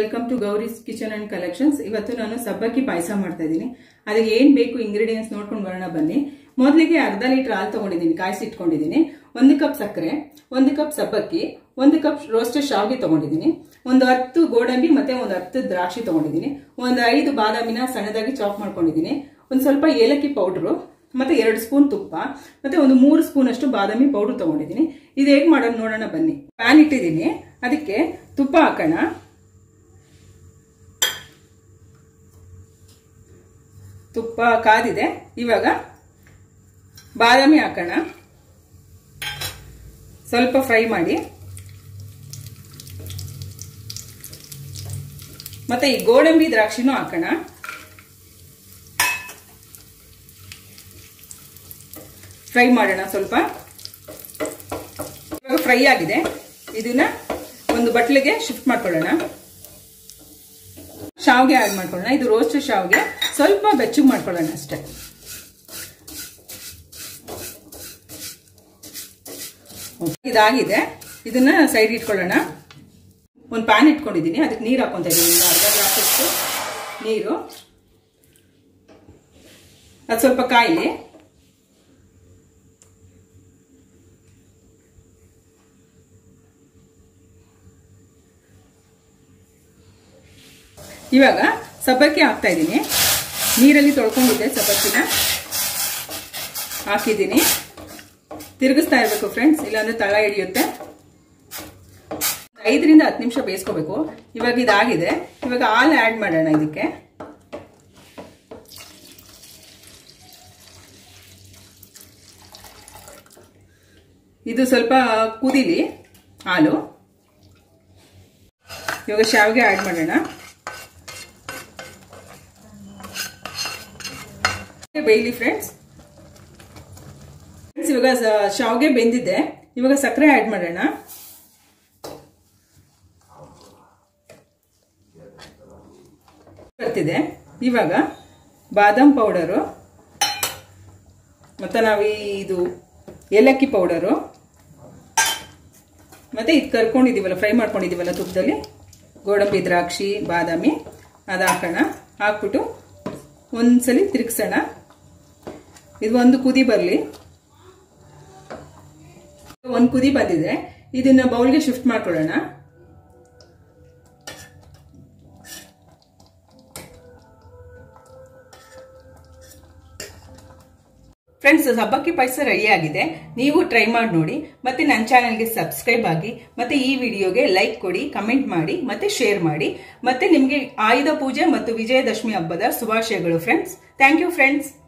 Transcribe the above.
welcome to Gowri's kitchen and collections ಇವತ್ತು ನಾನು ಸಬ್ಬಕ್ಕಿ ಪಾಯಸ ಮಾಡ್ತಾ ಇದ್ದೀನಿ ಅದಕ್ಕೆ ಏನ್ ಬೇಕು ಇಂಗ್ರೀಡಿಯೆಂಟ್ಸ್ ನೋಡ್ಕೊಂಡು ಬರೋಣ ಬನ್ನಿ ಮೊದಲಿಗೆ ಅರ್ಧ ಲೀಟರ್ ಹಾಲು ತಗೊಂಡಿದ್ದೀನಿ ಕಾಯಿಸಿ ಇಟ್ಕೊಂಡಿದ್ದೀನಿ ಒಂದು ಕಪ್ ಸಕ್ಕರೆ ಒಂದು ಕಪ್ ಸಬ್ಬಕ್ಕಿ ಒಂದು ಕಪ್ ರೋಸ್ಟೆಡ್ ಶಾವಿಗೆ ತಗೊಂಡಿದ್ದೀನಿ ಒಂದು ಹತ್ತು ಗೋಡಂಬಿ ಮತ್ತೆ ಒಂದು ಹತ್ತು ದ್ರಾಕ್ಷಿ ತಗೊಂಡಿದ್ದೀನಿ ಒಂದು ಐದು ಬಾದಾಮಿನ ಸಣ್ಣದಾಗಿ ಚಾಪ್ ಮಾಡ್ಕೊಂಡಿದ್ದೀನಿ ಒಂದು ಸ್ವಲ್ಪ ಏಲಕ್ಕಿ ಪೌಡ್ರು ಮತ್ತೆ ಎರಡು ಸ್ಪೂನ್ ತುಪ್ಪ ಮತ್ತೆ ಒಂದು ಮೂರು ಸ್ಪೂನ್ ಅಷ್ಟು ಬಾದಾಮಿ ಪೌಡರ್ ತಗೊಂಡಿದ್ದೀನಿ ಇದು ಹೇಗೆ ಮಾಡೋದು ನೋಡೋಣ ಬನ್ನಿ ಪ್ಯಾನ್ ಇಟ್ಟಿದ್ದೀನಿ ಅದಕ್ಕೆ ತುಪ್ಪ ಹಾಕೋಣ ತುಪ್ಪ ಕಾದಿದೆ ಇವಾಗ ಬಾದಾಮಿ ಹಾಕೋಣ ಸ್ವಲ್ಪ ಫ್ರೈ ಮಾಡಿ ಮತ್ತೆ ಈ ಗೋಡಂಬಿ ದ್ರಾಕ್ಷಿನೂ ಹಾಕೋಣ ಫ್ರೈ ಮಾಡೋಣ ಸ್ವಲ್ಪ ಇವಾಗ ಫ್ರೈ ಆಗಿದೆ ಇದನ್ನ ಒಂದು ಬಟ್ಲಿಗೆ ಶಿಫ್ಟ್ ಮಾಡ್ಕೊಳ್ಳೋಣ ಶಾವ್ಗೆ ಆಡ್ ಮಾಡ್ಕೊಳ್ಳೋಣ ಇದು ರೋಸ್ಟ್ ಶಾವ್ಗೆ ಸ್ವಲ್ಪ ಬೆಚ್ಚಗೆ ಮಾಡ್ಕೊಳ್ಳೋಣ ಅಷ್ಟೇ ಇದಾಗಿದೆ ಇದನ್ನ ಸೈಡ್ ಇಟ್ಕೊಳ್ಳೋಣ ಒಂದು ಪ್ಯಾನ್ ಇಟ್ಕೊಂಡಿದ್ದೀನಿ ಅದಕ್ಕೆ ನೀರು ಹಾಕೊಂತ ಇದ್ದೀನಿ ಅರ್ಧ ಗ್ಲಾಸಷ್ಟು ನೀರು ಅದು ಸ್ವಲ್ಪ ಕಾಯಿಲಿ ಇವಾಗ ಸಬ್ಬಕ್ಕಿ ಹಾಕ್ತಾ ಇದ್ದೀನಿ ನೀರಲ್ಲಿ ತೊಳ್ಕೊಂಡಿದ್ದೆ ಸಬ್ಬಕ್ಕಿನ ಹಾಕಿದ್ದೀನಿ ತಿರುಗಿಸ್ತಾ ಇರಬೇಕು ಫ್ರೆಂಡ್ಸ್ ಇಲ್ಲಾಂದ್ರೆ ತಳ ಹಿಡಿಯುತ್ತೆ ಐದರಿಂದ ಹತ್ತು ನಿಮಿಷ ಬೇಯಿಸ್ಕೋಬೇಕು ಇವಾಗ ಇದಾಗಿದೆ ಇವಾಗ ಹಾಲು ಆ್ಯಡ್ ಮಾಡೋಣ ಇದಕ್ಕೆ ಇದು ಸ್ವಲ್ಪ ಕುದಿಲಿ ಹಾಲು ಇವಾಗ ಶಾವಿಗೆ ಆ್ಯಡ್ ಮಾಡೋಣ ಬೇಯಲಿ ಫ್ರೆಂಡ್ಸ್ ಫ್ರೆಂಡ್ಸ್ ಇವಾಗ ಶಾವ್ಗೆ ಬೆಂದಿದೆ ಇವಾಗ ಸಕ್ಕರೆ ಆ್ಯಡ್ ಮಾಡೋಣ ಬರ್ತಿದೆ ಇವಾಗ ಬಾದಾಮ್ ಪೌಡರು ಮತ್ತು ನಾವು ಇದು ಏಲಕ್ಕಿ ಪೌಡರು ಮತ್ತು ಇದು ಕರ್ಕೊಂಡಿದ್ದೀವಲ್ಲ ಫ್ರೈ ಮಾಡ್ಕೊಂಡಿದ್ದೀವಲ್ಲ ತುಪ್ಪದಲ್ಲಿ ಗೋಡಂಬಿ ದ್ರಾಕ್ಷಿ ಬಾದಾಮಿ ಅದು ಹಾಕೋಣ ಹಾಕ್ಬಿಟ್ಟು ಒಂದ್ಸಲಿ ತಿರುಗಿಸೋಣ ಇದು ಒಂದು ಕುದಿ ಬರಲಿ ಒಂದು ಕುದಿ ಬಂದಿದೆ ಇದನ್ನ ಬೌಲ್ಗೆ ಶಿಫ್ಟ್ ಮಾಡ್ಕೊಳ್ಳೋಣ ಫ್ರೆಂಡ್ಸ್ ಹಬ್ಬಕ್ಕಿ ಪಾಯಸ ರೆಡಿ ಆಗಿದೆ ನೀವು ಟ್ರೈ ಮಾಡಿ ನೋಡಿ ಮತ್ತೆ ನನ್ನ ಚಾನಲ್ಗೆ ಸಬ್ಸ್ಕ್ರೈಬ್ ಆಗಿ ಮತ್ತೆ ಈ ವಿಡಿಯೋಗೆ ಲೈಕ್ ಕೊಡಿ ಕಮೆಂಟ್ ಮಾಡಿ ಮತ್ತೆ ಶೇರ್ ಮಾಡಿ ಮತ್ತೆ ನಿಮಗೆ ಆಯುಧ ಪೂಜೆ ಮತ್ತು ವಿಜಯದಶಮಿ ಹಬ್ಬದ ಶುಭಾಶಯಗಳು ಫ್ರೆಂಡ್ಸ್ ಥ್ಯಾಂಕ್ ಯು ಫ್ರೆಂಡ್ಸ್